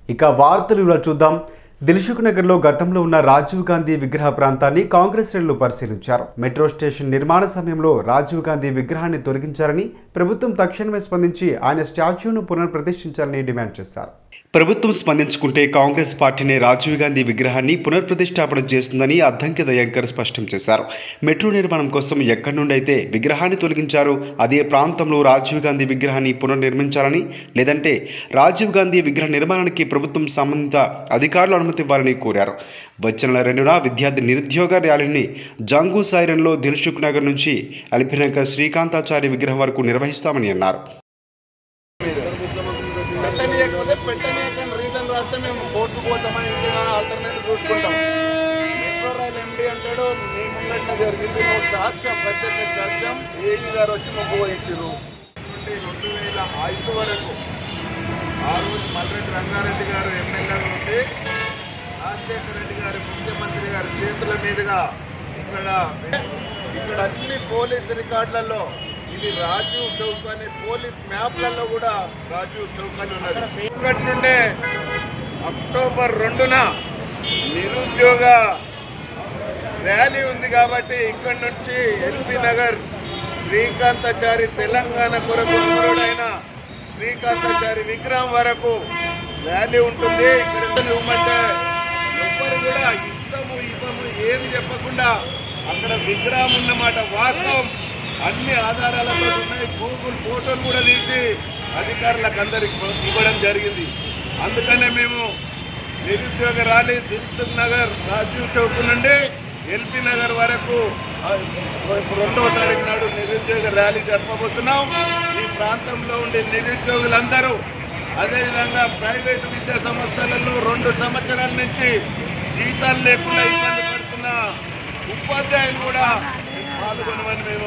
ఇక వార్తలు ఇలా చూద్దాం దిల్సుఖ్ నగర్లో గతంలో ఉన్న రాజీవ్ గాంధీ విగ్రహ ప్రాంతాన్ని కాంగ్రెస్ శ్రేణులు పరిశీలించారు మెట్రో స్టేషన్ నిర్మాణ సమయంలో రాజీవ్ గాంధీ విగ్రహాన్ని తొలగించారని ప్రభుత్వం తక్షణమే స్పందించి ఆయన స్టాచ్యూను పునఃప్రతిష్ఠించాలని డిమాండ్ చేశారు ప్రభుత్వం స్పందించుకుంటే కాంగ్రెస్ పార్టీనే రాజీవ్ గాంధీ విగ్రహాన్ని పునఃప్రతిష్టాపన చేస్తుందని అద్దంకి దయాంకర్ స్పష్టం చేశారు మెట్రో నిర్మాణం కోసం ఎక్కడి నుండి అయితే విగ్రహాన్ని తొలగించారో అదే ప్రాంతంలో రాజీవ్ గాంధీ విగ్రహాన్ని పునర్నిర్మించాలని లేదంటే రాజీవ్ గాంధీ విగ్రహ నిర్మాణానికి ప్రభుత్వం సంబంధిత అధికారులు అనుమతి ఇవ్వాలని కోరారు వచ్చే నెల రెండున విద్యార్థి నిరుద్యోగ ర్యాలీని జంగు సైరన్లో దిల్సుఖ్ నగర్ నుంచి అలిపినగర్ శ్రీకాంతాచారి విగ్రహం వరకు నిర్వహిస్తామని అన్నారు పెట్టనీయకపోతే పెట్టనీయకండి రీజన్ రాస్తే మేము కోర్టుకు పోతామని ఇంకేమైనా ఆల్టర్నేటివ్ చూసుకుంటాం మెట్రో రైల్ ఎండి అంటాడు మీ ముంగట్న జరిగింది నువ్వు సాక్ష్యం ప్రత్యేక సాక్ష్యం ఏఈ గారు వచ్చి మొగ్గు వహించారు రెండు వేల ఐదు వరకు ఆ రోజు మల్లరెడ్డి రంగారెడ్డి గారు ఎమ్మెల్యేగా ఉండి రాజశేఖర రెడ్డి గారు ముఖ్యమంత్రి గారి చేతుల మీదుగా ఇక్కడ ఇక్కడ అన్ని పోలీస్ రికార్డులలో ఇది రాజీవ్ చౌక్ అనే పోలీస్ మ్యాప్లలో కూడా రాజీవ్ చౌక్ అని ఉన్నది ఇక్కడి నుండే అక్టోబర్ రెండున నిరుద్యోగ ర్యాలీ ఉంది కాబట్టి ఇక్కడి నుంచి ఎల్బీ నగర్ శ్రీకాంతాచారి తెలంగాణ కొరకు అమరుడైన శ్రీకాంతాచారి విగ్రహం వరకు ర్యాలీ ఉంటుంది ఇక్కడ ఇవ్వమంటే ఎవ్వరు కూడా ఇష్టము ఇవ్వము ఏమి చెప్పకుండా అక్కడ విగ్రహం ఉన్నమాట వాస్తవం అన్ని ఆధారాలతో ఉన్నాయి గూగుల్ ఫోటోలు కూడా తీసి అధికారులకు అందరికి ఇవ్వడం జరిగింది అందుకనే మేము నిరుద్యోగ ర్యాలీ దిల్సుఖ్ నగర్ రాజీవ్ చౌక్ నుండి ఎల్పీ నగర్ వరకు ఆ, రెండవ తారీఖు నాడు నిరుద్యోగ ర్యాలీ జరపబోతున్నాం ఈ ప్రాంతంలో ఉండే నిరుద్యోగులందరూ అదేవిధంగా ప్రైవేటు విద్యా సంస్థలలో రెండు సంవత్సరాల నుంచి జీతాలు లేకుండా ఇబ్బంది పడుతున్న ఉపాధ్యాయులు కూడా పాల్గొనమని మేము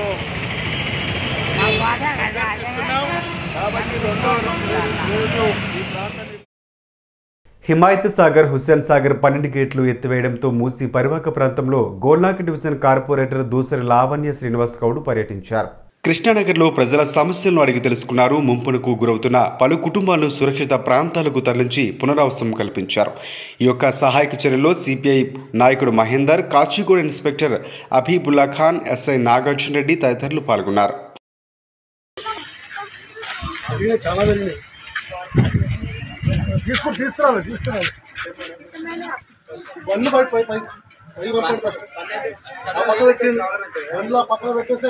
అభ్యర్థిస్తున్నాం. కాబట్టి రెండో రోజు ఈ ప్రాంతాన్ని హిమాయత్ సాగర్ హుస్సేన్ సాగర్ పన్నెండు గేట్లు ఎత్తివేయడంతో మూసి పరివాహక ప్రాంతంలో గోల్నాక్ డివిజన్ కార్పొరేటర్ దూసరి లావణ్య శ్రీనివాస్ గౌడ్ పర్యటించారు కృష్ణానగర్లో ప్రజల సమస్యలను అడిగి తెలుసుకున్నారు ముంపునకు గురవుతున్న పలు కుటుంబాలను సురక్షిత ప్రాంతాలకు తరలించి పునరావాసం కల్పించారు ఈ యొక్క సహాయక చర్యలో సిపిఐ నాయకుడు మహేందర్ కాచిగూడ ఇన్స్పెక్టర్ అబీబుల్లా ఖాన్ ఎస్ఐ నాగార్జున రెడ్డి తదితరులు పాల్గొన్నారు చాలా జరిగినాయి తీసుకుని తీసుకురావాలి తీసుకురావాలి బండ్లు పై పై పై పై వరకు పెట్టు. ఆ పక్క పెట్టింది బండ్లు ఆ పక్కన పెట్టేస్తే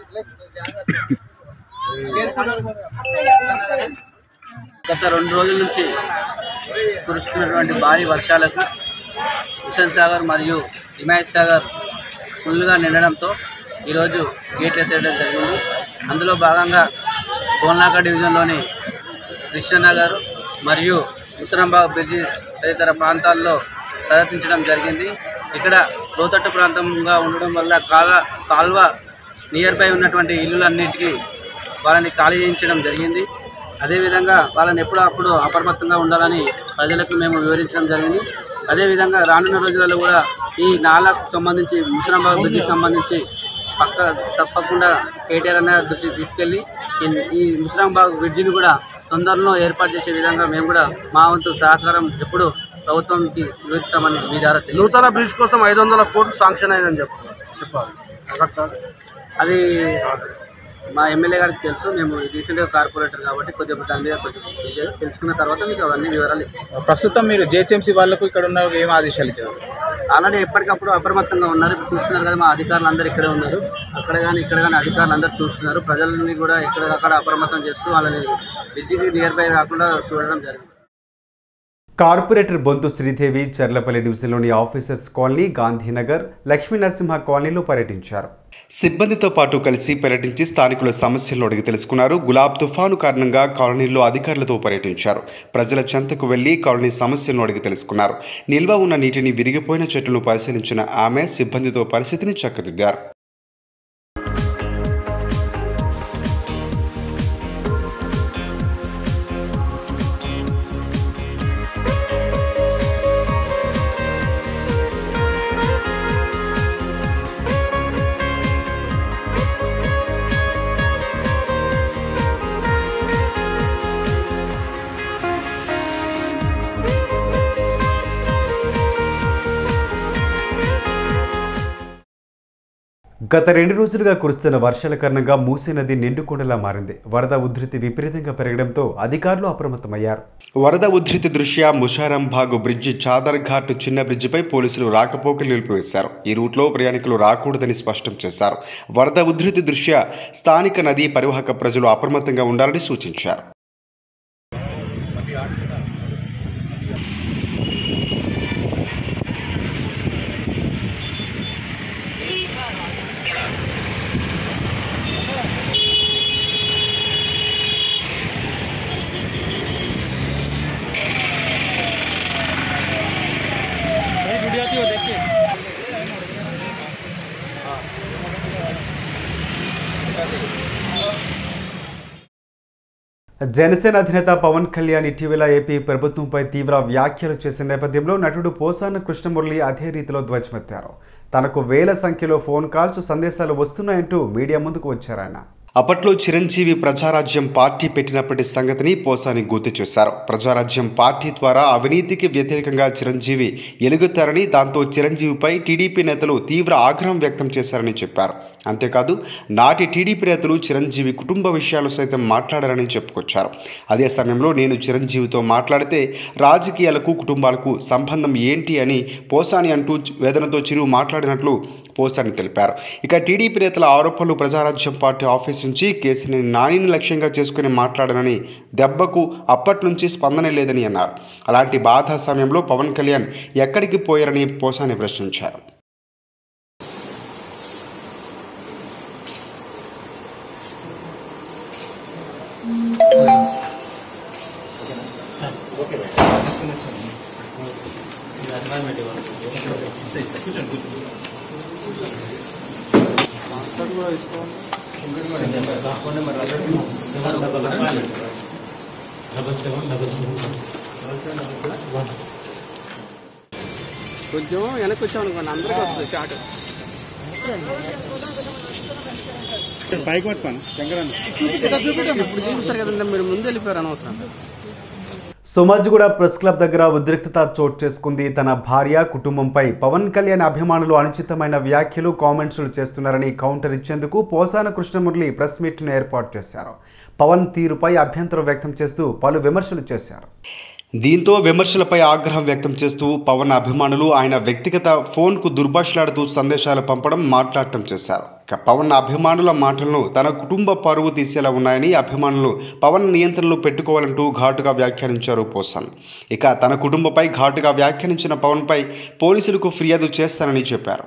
గత రెండు రోజుల నుంచి కురుస్తున్నటువంటి భారీ వర్షాలకు హుసేన్ సాగర్ మరియు హిమాయత్ సాగర్ ఫుల్గా నిండడంతో ఈరోజు గేట్లు ఎత్తేయడం జరిగింది అందులో భాగంగా కోల్నాక డివిజన్లోని కృష్ణనగర్ మరియు ముసరంబాగ్ బ్రిడ్జి తదితర ప్రాంతాల్లో సందర్శించడం జరిగింది ఇక్కడ లోతట్టు ప్రాంతంగా ఉండడం వల్ల కాల కాల్వ నియర్ బై ఉన్నటువంటి ఇల్లులన్నిటికీ వాళ్ళని ఖాళీ చేయించడం జరిగింది అదేవిధంగా వాళ్ళని ఎప్పుడూ అప్పుడు అప్రమత్తంగా ఉండాలని ప్రజలకు మేము వివరించడం జరిగింది అదేవిధంగా రానున్న రోజులలో కూడా ఈ నాలకు సంబంధించి ముసరాంబాగ్ బ్రిడ్జికి సంబంధించి పక్క తప్పకుండా కేటీఆర్ అన్న దృష్టికి తీసుకెళ్ళి ఈ- ఈ ముసరాంబాగ్ బ్రిడ్జిని కూడా తొందరలో ఏర్పాటు చేసే విధంగా మేము కూడా మా వంతు సహకారం ఎప్పుడు ప్రభుత్వానికి వివరిస్తామని మీ ద్వారా తెలియదు నూతన బ్రిడ్జ్ కోసం ఐదు వందల కోట్లు శాంక్షన్ అయిందని చెప్పు చెప్పాలి కరెక్టా? అది మా ఎమ్మెల్యే గారికి తెలుసు మేము రీసెంట్గా కార్పొరేటర్ కాబట్టి కొద్దిగా దాని మీద కొంచెం ఇది తెలుసుకున్న తర్వాత మీకు అవన్నీ వివరాలు ఇస్తాం. ప్రస్తుతం మీరు జేహెచ్ఎంసీ వాళ్ళకు ఇక్కడ ఉన్న ఏం ఆదేశాలు ఇచ్చారు ఆల్రెడీ ఎప్పటికప్పుడు అప్రమత్తంగా ఉన్నారు ఇప్పుడు చూస్తున్నారు కదా మా అధికారులు అందరూ ఇక్కడే ఉన్నారు అక్కడ కానీ ఇక్కడ కానీ అధికారులు అందరూ చూస్తున్నారు ప్రజలని కూడా ఎక్కడికక్కడ అప్రమత్తం చేస్తూ వాళ్ళని బ్రిడ్జికి నియర్ బై కాకుండా చూడడం జరిగింది కార్పొరేటర్ బొంతు శ్రీదేవి చర్లపల్లి డివిజన్లోని ఆఫీసర్స్ కాలనీ గాంధీనగర్ లక్ష్మీ నరసింహ కాలనీలో పర్యటించారు సిబ్బందితో పాటు కలిసి పర్యటించి స్థానికుల సమస్యలను అడిగి తెలుసుకున్నారు గులాబ్ తుఫాను కారణంగా కాలనీలో అధికారులతో పర్యటించారు ప్రజల చెంతకు వెళ్లి కాలనీ సమస్యలను అడిగి తెలుసుకున్నారు నిల్వ ఉన్న నీటిని విరిగిపోయిన చెట్లను పరిశీలించిన ఆమె సిబ్బందితో పరిస్థితిని చక్కదిద్దారు గత రెండు రోజులుగా కురుస్తున్న వర్షాల కారణంగా మూసీ నది నిండుకుండలా మారింది వరద ఉధృతి విపరీతంగా పెరగడంతో అధికారులు అప్రమత్తమయ్యారు వరద ఉధృతి దృష్ట్యా ముషారంబాగ్ బ్రిడ్జి చాదర్ ఘాట్ చిన్న బ్రిడ్జిపై పోలీసులు రాకపోకలు నిలిపివేశారు ఈ రూట్లో ప్రయాణికులు రాకూడదని స్పష్టం చేశారు వరద ఉధృతి దృష్ట్యా స్థానిక నదీ పరివాహక ప్రజలు అప్రమత్తంగా ఉండాలని సూచించారు జనసేన అధినేత పవన్ కళ్యాణ్ ఇటీవల ఏపీ ప్రభుత్వంపై తీవ్ర వ్యాఖ్యలు చేసిన నేపథ్యంలో నటుడు పోసాన కృష్ణమురళి అదే రీతిలో ధ్వజమెత్తారు తనకు వేల సంఖ్యలో ఫోన్ కాల్స్ సందేశాలు వస్తున్నాయంటూ మీడియా ముందుకు వచ్చారాయన అప్పట్లో చిరంజీవి ప్రజారాజ్యం పార్టీ పెట్టినప్పటి సంగతిని పోసాని గుర్తు చేశారు ప్రజారాజ్యం పార్టీ ద్వారా అవినీతికి వ్యతిరేకంగా చిరంజీవి ఎలుగుతారని దాంతో చిరంజీవిపై టీడీపీ నేతలు తీవ్ర ఆగ్రహం వ్యక్తం చేశారని చెప్పారు అంతేకాదు నాటి టీడీపీ నేతలు చిరంజీవి కుటుంబ విషయాలు సైతం మాట్లాడారని చెప్పుకొచ్చారు అదే సమయంలో నేను చిరంజీవితో మాట్లాడితే రాజకీయాలకు కుటుంబాలకు సంబంధం ఏంటి అని పోసాని అంటూ వేదనతో చిరు మాట్లాడినట్లు పోసాని తెలిపారు ఇక టీడీపీ నేతల ఆరోపణలు ప్రజారాజ్యం పార్టీ ఆఫీస్ నుంచి కేసుని నానిని లక్ష్యంగా చేసుకుని మాట్లాడనని దెబ్బకు అప్పటి నుంచి స్పందన లేదని అన్నారు అలాంటి బాధ సమయంలో పవన్ కళ్యాణ్ ఎక్కడికి పోయారని పోసాని ప్రశ్నించారు కొంచెం వెనక్కి వచ్చాం అనుకోండి అందరికీ వస్తుంది షార్ట్ పైకి పట్టుకోను శంకరాన్ని ఇప్పుడు చూపిస్తారు కదండి మీరు ముందు వెళ్ళిపోయారు అనవసరం సోమాజిగూడ ప్రెస్ క్లబ్ దగ్గర ఉద్రిక్తత చోటు చేసుకుంది తన భార్య కుటుంబంపై పవన్ కళ్యాణ్ అభిమానులు అనుచితమైన వ్యాఖ్యలు కామెంట్స్లు చేస్తున్నారని కౌంటర్ ఇచ్చేందుకు పోసాన కృష్ణమురళి ప్రెస్ మీట్ను ఏర్పాటు చేశారు పవన్ తీరుపై అభ్యంతరం వ్యక్తం చేస్తూ పలు విమర్శలు చేశారు దీంతో విమర్శలపై ఆగ్రహం వ్యక్తం చేస్తూ పవన్ అభిమానులు ఆయన వ్యక్తిగత ఫోన్కు దుర్భాషలాడుతూ సందేశాలు పంపడం మాట్లాడటం చేశారు ఇక పవన్ అభిమానుల మాటలను తన కుటుంబ పరువు తీసేలా ఉన్నాయని అభిమానులు పవన్ నియంత్రణలో పెట్టుకోవాలంటూ ఘాటుగా వ్యాఖ్యానించారు పోసాన్ ఇక తన కుటుంబపై ఘాటుగా వ్యాఖ్యానించిన పవన్పై పోలీసులకు ఫిర్యాదు చేస్తానని చెప్పారు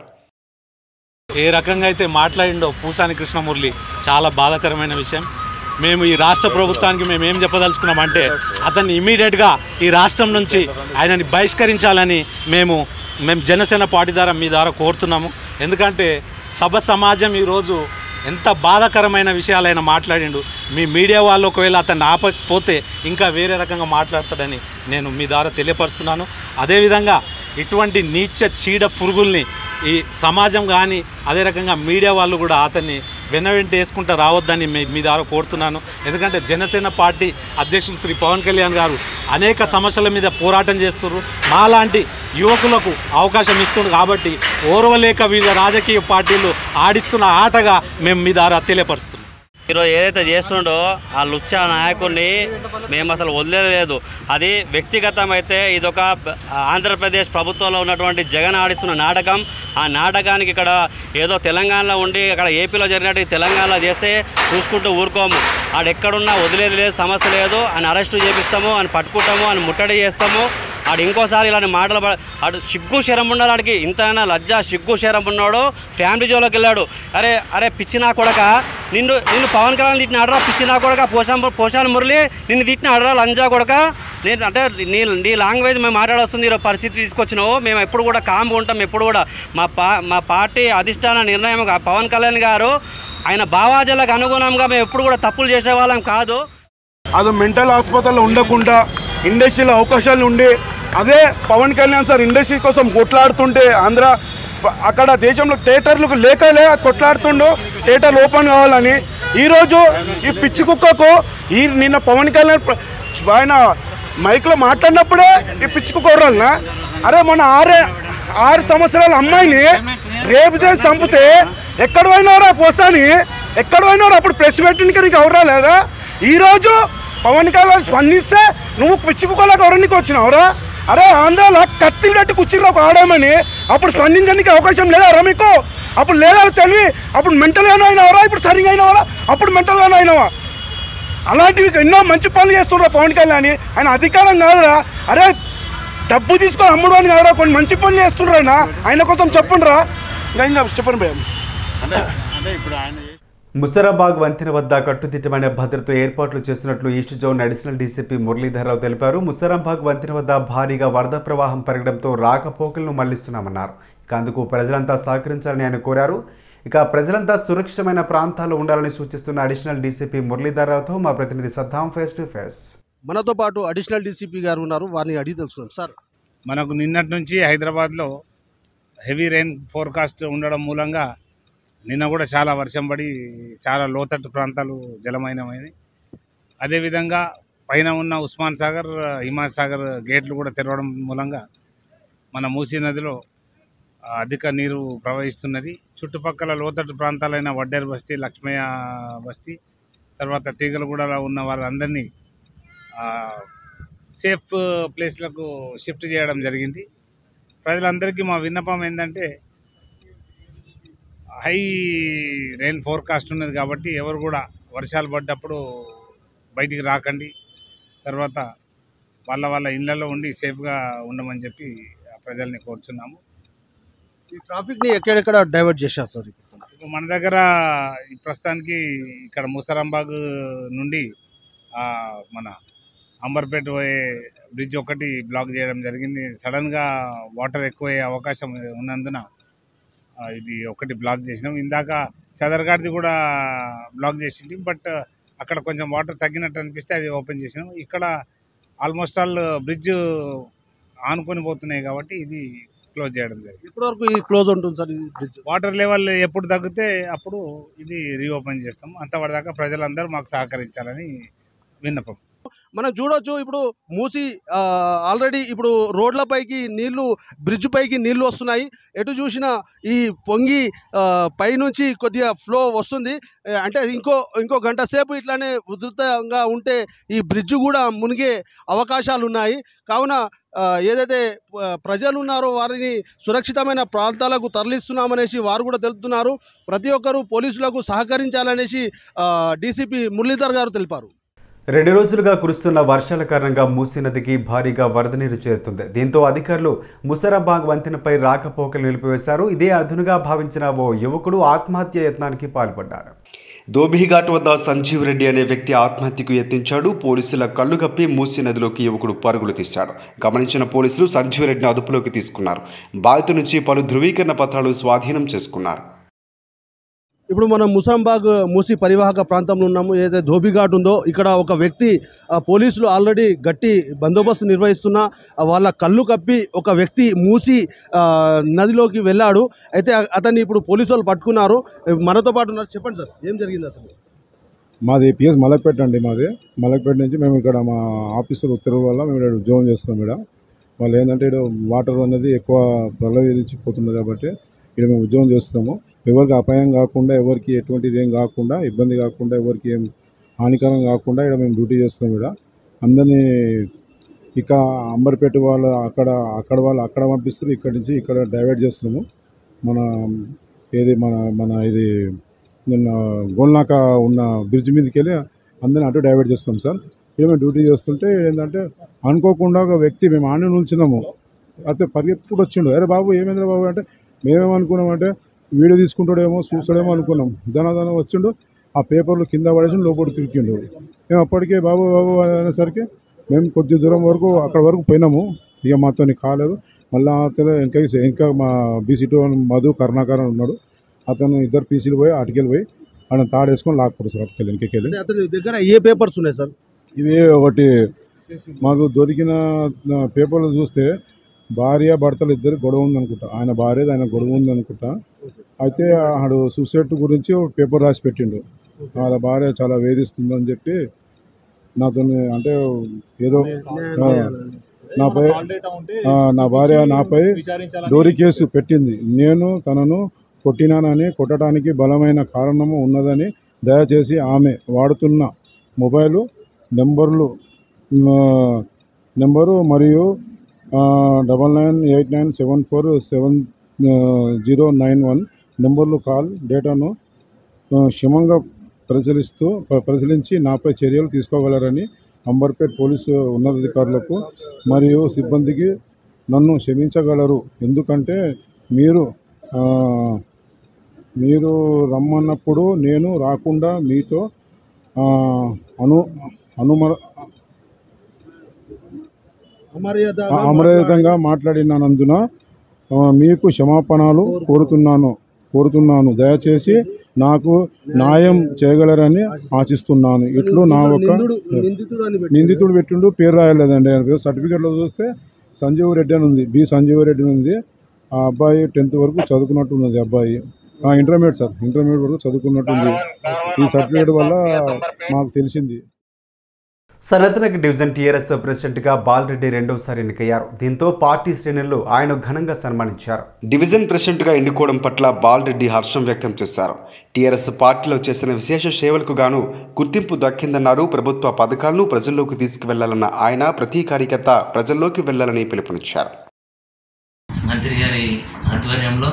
ఏ రకంగా అయితే మాట్లాడిండో పూసాని కృష్ణమురళి చాలా బాధాకరమైన విషయం మేము ఈ రాష్ట్ర ప్రభుత్వానికి మేము ఏం చెప్పదలుచుకున్నామంటే అతన్ని ఇమీడియట్గా ఈ రాష్ట్రం నుంచి ఆయనని బహిష్కరించాలని మేము మేము జనసేన పార్టీ ద్వారా మీ ద్వారా కోరుతున్నాము ఎందుకంటే సభ సమాజం ఈరోజు ఎంత బాధాకరమైన విషయాలు ఆయన మాట్లాడిండు మీ మీడియా వాళ్ళు ఒకవేళ అతన్ని ఆపకపోతే ఇంకా వేరే రకంగా మాట్లాడతాడని నేను మీ ద్వారా తెలియపరుస్తున్నాను అదేవిధంగా ఇటువంటి నీచ చీడ పురుగుల్ని ఈ సమాజం కానీ అదే రకంగా మీడియా వాళ్ళు కూడా అతన్ని వెనవెంట వేసుకుంటూ రావద్దని మీ మీ ద్వారా కోరుతున్నాను ఎందుకంటే జనసేన పార్టీ అధ్యక్షులు శ్రీ పవన్ కళ్యాణ్ గారు అనేక సమస్యల మీద పోరాటం చేస్తున్నారు మాలాంటి యువకులకు అవకాశం ఇస్తున్నారు కాబట్టి ఓర్వలేక వివిధ రాజకీయ పార్టీలు ఆడిస్తున్న ఆటగా మేము మీ ద్వారా తెలియపరుస్తున్నాం ఈరోజు ఏదైతే చేస్తుండో ఆ లుచ్చా నాయకుడిని మేము అసలు వదిలేదు లేదు అది వ్యక్తిగతం అయితే ఇదొక ఆంధ్రప్రదేశ్ ప్రభుత్వంలో ఉన్నటువంటి జగన్ ఆడిస్తున్న నాటకం ఆ నాటకానికి ఇక్కడ ఏదో తెలంగాణలో ఉండి అక్కడ ఏపీలో జరిగినట్టు తెలంగాణలో చేస్తే చూసుకుంటూ ఊరుకోము ఆడు ఎక్కడున్నా వదిలేదు లేదు సమస్య లేదు అని అరెస్టు చేపిస్తాము అని పట్టుకుంటాము అని ముట్టడి చేస్తాము ఆడు ఇంకోసారి ఇలాంటి మాటలు పడ- ఆడు సిగ్గు శరం ఉన్నాడు ఆడికి ఇంతైనా లజ్జ సిగ్గు శరం ఉన్నాడు ఫ్యామిలీ జోలోకి వెళ్ళాడు అరే అరే పిచ్చి నా కొడక నిన్ను నిన్ను పవన్ కళ్యాణ్ తిట్టిన ఆడరా పిచ్చి నా కొడక పోషాన్ పోషాన్ మురళి నిన్ను తిట్టిన ఆడరా లంజా కొడక నేను అంటే నీ నీ లాంగ్వేజ్ మేము మాట్లాడొస్తుంది ఈరోజు పరిస్థితి తీసుకొచ్చినావు మేము ఎప్పుడు కూడా కామ్గా ఉంటాం ఎప్పుడు కూడా మా పా మా పార్టీ అధిష్టాన నిర్ణయం పవన్ కళ్యాణ్ గారు ఆయన భావాజలకు అనుగుణంగా మేము ఎప్పుడు కూడా తప్పులు చేసేవాళ్ళం కాదు అది మెంటల్ హాస్పిటల్లో ఉండకుండా ఇండస్ట్రీలో అవకాశాలు ఉండి అదే పవన్ కళ్యాణ్ సార్ ఇండస్ట్రీ కోసం కొట్లాడుతుంటే ఆంధ్ర ప- అక్కడ దేశంలో థియేటర్లకు లేకలే అది కొట్లాడుతుండో థియేటర్లు ఓపెన్ కావాలని ఈరోజు ఈ పిచ్చి కుక్కకు ఈ నిన్న పవన్ కళ్యాణ్ ప్ర- ఆయన మైక్లో మాట్లాడినప్పుడే ఈ పిచ్చి కుక్క అరే మొన్న ఆరే ఆరు సంవత్సరాల అమ్మాయిని రేపు చేసి చంపితే ఎక్కడ పోయినవరా పోసాని ఎక్కడ పోయినవరా అప్పుడు ప్రెస్ పెట్టినకి నీకు ఎవరా లేదా ఈరోజు పవన్ కళ్యాణ్ స్పందిస్తే నువ్వు పిచ్చుకోలేక ఎవరికి వచ్చినావురా అరే ఆంధ్రాలో కత్తిలు పెట్టి కూర్చుని ఒక ఆడామని అప్పుడు స్పందించడానికి అవకాశం లేదా మీకు అప్పుడు లేదా తెలివి అప్పుడు మెంటల్గానే అయినావరా ఇప్పుడు సరిగా అయినావరా అప్పుడు మెంటల్గానే అయినావా అలాంటివి ఎన్నో మంచి పనులు చేస్తుండ్రా పవన్ కళ్యాణ్ ఆయన అధికారం కాదురా అరే డబ్బు తీసుకొని అమ్ముడు అని కాదురా కొన్ని మంచి పనులు చేస్తుండ్రా ఆయన ఆయన కోసం చెప్పుండ్రా ఇంకా ఇంకా చెప్పండి భయం ముసరాబాగ్ వంతెన వద్ద కట్టుదిట్టమైన భద్రత ఏర్పాట్లు చేస్తున్నట్లు east zone additional DCP Muralidhara Rao తెలిపారు ముసరాబాగ్ వంతెన వద్ద భారీగా వరద ప్రవాహం పెరగడంతో రాకపోకలను మళ్లిస్తున్నామన్నారు ఇక అందుకు ప్రజలంతా సహకరించాలని ఆయన కోరారు ఇక ప్రజలంతా సురక్షితమైన ప్రాంతాల్లో ఉండాలని సూచిస్తున్న అడిషనల్ డీసీపీ మురళీధరరావుతో మా ప్రతినిధి సద్దాం ఫేస్ టు ఫేస్ మనతో పాటు అడిషనల్ డీసీపీ గారు ఉన్నారు వారిని అడిగి తెలుసుకున్నాం సార్ మనకు నిన్నటి నుంచి హైదరాబాద్లో హెవీ రెయిన్ ఫోర్కాస్ట్ ఉండడం మూలంగా నిన్న కూడా చాలా వర్షం పడి చాలా లోతట్టు ప్రాంతాలు జలమయమైనవి అదేవిధంగా పైన ఉన్న ఉస్మాన్ సాగర్ హిమాయత్ సాగర్ గేట్లు కూడా తెరవడం మూలంగా మన మూసీ నదిలో ఆ, అధిక నీరు ప్రవహిస్తున్నది చుట్టుపక్కల లోతట్టు ప్రాంతాలైన వడ్డేరు బస్తీ లక్ష్మయ్య బస్తీ తర్వాత తీగలగూడలో ఉన్న వాళ్ళందరినీ ఆ, సేఫ్ ప్లేస్లకు షిఫ్ట్ చేయడం జరిగింది ప్రజలందరికీ మా విన్నపం ఏంటంటే హై రెయిన్ ఫోర్కాస్ట్ ఉన్నది కాబట్టి ఎవరు కూడా వర్షాలు పడ్డప్పుడు బయటికి రాకండి తర్వాత వాళ్ళ వాళ్ళ ఇళ్ళల్లో ఉండి సేఫ్గా ఉండమని చెప్పి ప్రజల్ని కోరుచున్నాము ఈ ట్రాఫిక్ ని ఎక్కడెక్కడ డైవర్ట్ చేశారు సార్ ఇప్పుడు మన దగ్గర ఈ ప్రస్తుతానికి ఇక్కడ ముసరాంబాగ్ నుండి ఆ, మన అంబర్పేట పోయే బ్రిడ్జ్ ఒకటి బ్లాక్ చేయడం జరిగింది సడన్గా వాటర్ ఎక్కువయ్యే అవకాశం ఉన్నందున ఆ, ఇది ఒకటి బ్లాక్ చేసినాం ఇందాక చదరగాడిది కూడా బ్లాక్ చేసింది బట్ అక్కడ కొంచెం వాటర్ తగ్గినట్టు అనిపిస్తే అది ఓపెన్ చేసినాం ఇక్కడ ఆల్మోస్ట్ ఆల్ బ్రిడ్జ్ ఆనుకొని పోతున్నాయి కాబట్టి ఇది క్లోజ్ చేయడం జరిగింది ఇప్పటి వరకు ఈ క్లోజ్ ఉంటుంది సార్ ఈ బ్రిడ్జ్ వాటర్ లెవెల్ ఎప్పుడు తగ్గితే అప్పుడు ఇది రీఓపెన్ చేస్తాం అంతవరదాకా ప్రజలందరూ మాకు సహకరించాలని విన్నపం మనం చూడొచ్చు ఇప్పుడు మూసి ఆల్రెడీ ఇప్పుడు రోడ్లపైకి నీళ్లు బ్రిడ్జ్ పైకి నీళ్లు వస్తున్నాయి ఎటు చూసినా ఈ పొంగి ఆ, పైనుంచి కొద్దిగా ఫ్లో వస్తుంది ఆ, అంటే ఇంకో ఇంకో గంట సేపు ఇట్లానే ఉధృతంగా ఉంటే ఈ బ్రిడ్జ్ కూడా మునిగే అవకాశాలు ఉన్నాయి కావున ఆ, ఏదైతే ఆ, ప్రజలు ఉన్నారో వారిని సురక్షితమైన ప్రాంతాలకు తరలిస్తున్నామనేసి వారు కూడా తెలుపుతున్నారు ప్రతి ఒక్కరూ పోలీసులకు సహకరించాలనేసి డీసీపీ మురళీధర్ గారు తెలిపారు రెండు రోజులుగా కురుస్తున్న వర్షాల కారణంగా మూసీ నదికి భారీగా వరద నీరు చేరుతుంది దీంతో అధికారులు ముసరాబాగ్ వంతెనపై రాకపోకలు నిలిపివేశారు ఇదే అదునుగా భావించిన ఓ యువకుడు ఆత్మహత్య యత్నానికి పాల్పడ్డాడు దోబిఘాట్ వద్ద సంజీవ్ రెడ్డి అనే వ్యక్తి ఆత్మహత్యకు యత్నించాడు పోలీసుల కళ్ళు కప్పి మూసీ నదిలోకి యువకుడు పరుగులు తీశాడు గమనించిన పోలీసులు సంజీవ్ రెడ్డిని అదుపులోకి తీసుకున్నారు బాధితు నుంచి పలు ధృవీకరణ పత్రాలు స్వాధీనం చేసుకున్నారు ఇప్పుడు మనం ముసాంబాగ్ మూసి పరివాహక ప్రాంతంలో ఉన్నాము ఏదైతే ధోబిఘాట్ ఉందో ఇక్కడ ఒక వ్యక్తి ఆ, పోలీసులు ఆల్రెడీ గట్టి బందోబస్తు నిర్వహిస్తున్న ఆ, వాళ్ళ కళ్ళు కప్పి ఒక వ్యక్తి మూసి ఆ, నదిలోకి వెళ్ళాడు అయితే అ- అతన్ని ఇప్పుడు పోలీసు వాళ్ళు పట్టుకున్నారు మనతో పాటు ఉన్నారు చెప్పండి సార్ ఏం జరిగింది అసలు మాది పిఎస్ మలక్పేట అండి మాది మలక్పేట నుంచి మేము ఇక్కడ మా ఆఫీసర్ ఉత్తర్వుల వల్ల మేము ఇక్కడ జోన్ చేస్తాం ఇక్కడ వాళ్ళు ఏంటంటే ఇక్కడ వాటర్ అనేది ఎక్కువ ప్రలవించి పోతుంది కాబట్టి ఇక్కడ మేము ఉద్యోగం చేస్తున్నాము ఎవరికి అపాయం కాకుండా ఎవరికి ఎటువంటిది ఏం కాకుండా ఇబ్బంది కాకుండా ఎవరికి ఏం హానికరం కాకుండా ఇక్కడ మేము డ్యూటీ చేస్తున్నాం ఇక్కడ అందరినీ ఇక అంబర్పేట వాళ్ళు అక్కడ అక్కడ వాళ్ళు అక్కడ పంపిస్తారు ఇక్కడ నుంచి ఇక్కడ డైవర్ట్ చేస్తున్నాము మన ఏది మన మన ఇది నిన్న గోల్నాక ఉన్న బ్రిడ్జ్ మీదకి వెళ్ళి అందరిని అటు డైవర్ట్ చేస్తాం సార్ ఇక మేము డ్యూటీ చేస్తుంటే ఏంటంటే అనుకోకుండా ఒక వ్యక్తి మేము ఆనే నుంచున్నాము అయితే పరిగెత్తుకుంటూ వచ్చిండు అరే బాబు ఏమైందిరా బాబు అంటే మేమేమనుకున్నామంటే వీడియో తీసుకుంటాడేమో చూస్తాడేమో అనుకున్నాం ధనధన వచ్చిండు ఆ పేపర్లు కింద పడేసి లోపల తిరిగిండు మేము అప్పటికే బాబు బాబు అనేసరికి మేము కొద్ది దూరం వరకు అక్కడ వరకు పోయినాము ఇక మాతో కాలేదు మళ్ళీ అతను ఇంకా ఇంకా మా బీసీ టూ మధు కరుణాకరన్ ఉన్నాడు అతను ఇద్దరు పీసీలు పోయి అటుకెళ్ళి పోయి ఆయన తాడేసుకొని లాక్కోరు సార్ అటుకెళ్ళి ఇంకెళ్ళి అంటే అతని దగ్గర ఏ పేపర్స్ ఉన్నాయి సార్ ఇవి ఒకటి మాకు దొరికిన ఆ, పేపర్లు చూస్తే భార్య భర్తలు ఇద్దరు గొడవ ఉంది అనుకుంటా ఆయన భార్య ఆయన గొడవ ఉంది అనుకుంటా అయితే ఆడు సూసైడ్ గురించి ఒక పేపర్ రాసి పెట్టిండు వాళ్ళ భార్య చాలా వేధిస్తుందని చెప్పి నాతో అంటే ఏదో ఆ, నాపై ఆ, నా భార్య నాపై డోరీ కేసు పెట్టింది నేను తనను కొట్టినానని కొట్టడానికి బలమైన కారణము ఉన్నదని దయచేసి ఆమె వాడుతున్న మొబైలు నెంబర్లు ఆ, నెంబరు మరియు double nine eight nine seven four seven zero nine one నెంబర్లు కాల్ డేటాను ఆ, క్షేమంగా పరిశీలిస్తూ ప- పరిశీలించి నాపై చర్యలు తీసుకోగలరని అంబర్పేట్ పోలీసు ఉన్నతాధికారులకు మరియు సిబ్బందికి నన్ను క్షమించగలరు ఎందుకంటే మీరు ఆ, మీరు రమ్మన్నప్పుడు నేను రాకుండా మీతో ఆ, అను అనుమర అమర్యాదగా అమర్యాదంగా మాట్లాడినందున ఆ, మీకు క్షమాపణలు కోరుతున్నాను కోరుతున్నాను దయచేసి నాకు న్యాయం చేయగలరని ఆశిస్తున్నాను ఇట్లు నా ఒక నిందుడు నిందితుడు అని పెట్టి నిందితుడు పెట్టిండు పేరు రాయలేదండి ఆయన పేరు సర్టిఫికేట్లో చూస్తే సంజీవ్ రెడ్డి అని ఉంది బి సంజీవ్ రెడ్డి అని ఉంది ఆ అబ్బాయి టెన్త్ వరకు చదువుకున్నట్టు ఉన్నది అబ్బాయి ఆ, ఇంటర్మీడియట్ సార్ ఇంటర్మీడియట్ వరకు చదువుకున్నట్టుంది ఈ సర్టిఫికేట్ వల్ల మాకు తెలిసింది సనత్నగర్ డివిజన్ టీఆర్ఎస్ ప్రెసిడెంట్గా బాలరెడ్డి రెండోసారి ఎన్నికయ్యారు దీంతో పార్టీ శ్రేణులు ఆయన ఘనంగా సన్మానించారు డివిజన్ ప్రెసిడెంట్గా ఎన్నుకోవడం పట్ల బాలరెడ్డి హర్షం వ్యక్తం చేశారు టీఆర్ఎస్ పార్టీలో చేసిన విశేష సేవలకు గాను గుర్తింపు దక్కిందన్నారు ప్రభుత్వ పథకాలను ప్రజల్లోకి తీసుకువెళ్లాలన్న ఆయన ప్రతి కార్యకర్త ప్రజల్లోకి వెళ్లాలని పిలుపునిచ్చారు మంత్రి గారి ఆధ్వర్యంలో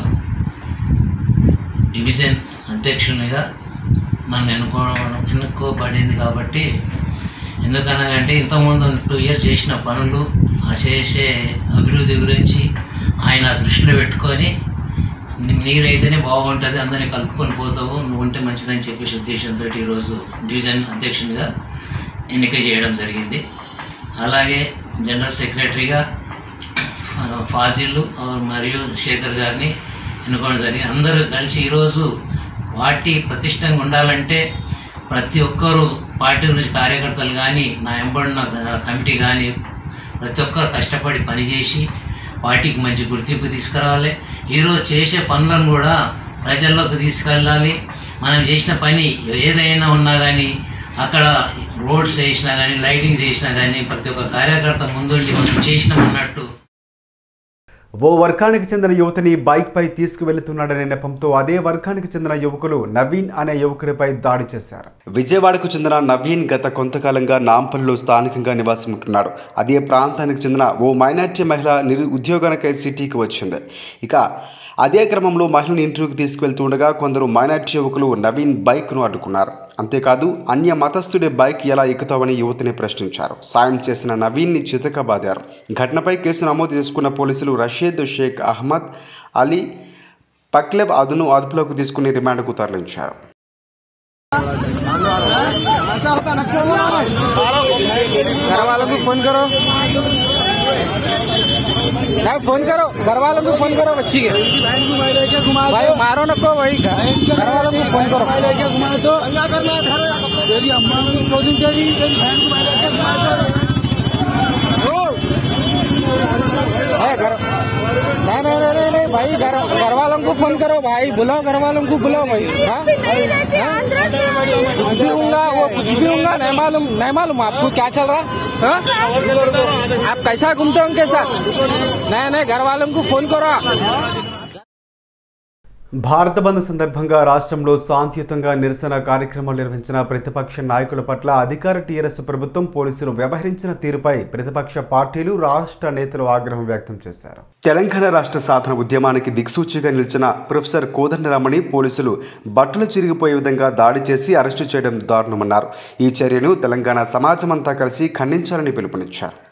డివిజన్ అధ్యక్షునిగా నన్ను ఎన్నుకో ఎన్నుకోబడింది కాబట్టి ఎందుకనగా ఇంతకుముందు టూ ఇయర్స్ చేసిన పనులు ఆ చేసే అభివృద్ధి గురించి ఆయన దృష్టిలో పెట్టుకొని నీ- నీరైతేనే బాగుంటుంది అందరినీ కలుపుకొని పోతావు నువ్వు ఉంటే మంచిదని చెప్పేసి ఉద్దేశంతో ఈరోజు డివిజన్ అధ్యక్షునిగా ఎన్నిక చేయడం జరిగింది అలాగే జనరల్ సెక్రటరీగా ఆ, ఫాజిల్ ఆ, మరియు శేఖర్ గారిని ఎన్నుకోవడం జరిగింది అందరూ కలిసి ఈరోజు పార్టీ ప్రతిష్టంగా ఉండాలంటే ప్రతి ఒక్కరు పార్టీ గురించి కార్యకర్తలు కానీ నా ఎంబడిన కమిటీ కానీ ప్రతి ఒక్కరు కష్టపడి పనిచేసి పార్టీకి మంచి గుర్తింపు తీసుకురావాలి ఈరోజు చేసే పనులను కూడా ప్రజల్లోకి తీసుకెళ్ళాలి మనం చేసిన పని ఏదైనా ఉన్నా కానీ అక్కడ రోడ్స్ చేసినా కానీ లైటింగ్ చేసినా కానీ ప్రతి ఒక్క కార్యకర్త ముందుండి మనం చేసినామన్నట్టు ఓ వర్గానికి చెందిన యువతిని బైక్పై తీసుకువెళ్తున్నాడనే నెపంతో అదే వర్గానికి చెందిన యువకులు నవీన్ అనే యువకుడిపై దాడి చేశారు విజయవాడకు చెందిన నవీన్ గత కొంతకాలంగా నాంపల్లిలో స్థానికంగా నివాసం ఉంటున్నాడు అదే ప్రాంతానికి చెందిన ఓ మైనార్టీ మహిళ నిరు ఉద్యోగానికై సిటీకి వచ్చింది ఇక అదే క్రమంలో మహిళను ఇంటర్వ్యూకి తీసుకువెళ్తూ ఉండగా కొందరు మైనార్టీ యువకులు నవీన్ బైక్ను అడ్డుకున్నారు అంతేకాదు అన్య మతస్థుడి బైక్ ఎలా ఎక్కుతావని యువతిని ప్రశ్నించారు సాయం చేసిన నవీన్ని చితకబాదారు ఘటనపై కేసు నమోదు చేసుకున్న పోలీసులు రషీద్ షేక్ అహ్మద్ అలీ పక్లెవ్ అదును అదుపులోకి తీసుకుని రిమాండ్కు తరలించారు घर वालों को फोन करो ना फोन करो घर वालों को फोन करो बच्ची के भाई मारो नको वही घर वालों को फोन करो है, घर नहीं नहीं नहीं नहीं, नहीं भाई घर घर वालों को फोन करो भाई बुलाओ घर वालों को बुलाओ भाई हाँ? हाँ? कुछ भी होगा वो कुछ भी होगा नहीं मालूम नहीं मालूम आपको क्या चल रहा है हाँ? आप कैसा घूमते हो उनके साथ नहीं नहीं घर वालों को फोन करो భారత బంద్ సందర్భంగా రాష్ట్రంలో శాంతియుతంగా నిరసన కార్యక్రమాలు నిర్వహించిన ప్రతిపక్ష నాయకుల పట్ల అధికార టీఆర్ఎస్ ప్రభుత్వం పోలీసులు వ్యవహరించిన తీరుపై ప్రతిపక్ష పార్టీలు రాష్ట్ర నేతలు ఆగ్రహం వ్యక్తం చేశారు తెలంగాణ రాష్ట్ర సాధన ఉద్యమానికి దిక్సూచిగా నిలిచిన ప్రొఫెసర్ కోదండరామని పోలీసులు బట్టలు చిరిగిపోయే విధంగా దాడి చేసి అరెస్టు చేయడం దారుణమన్నారు ఈ చర్యను తెలంగాణ సమాజమంతా కలిసి ఖండించాలని పిలుపునిచ్చారు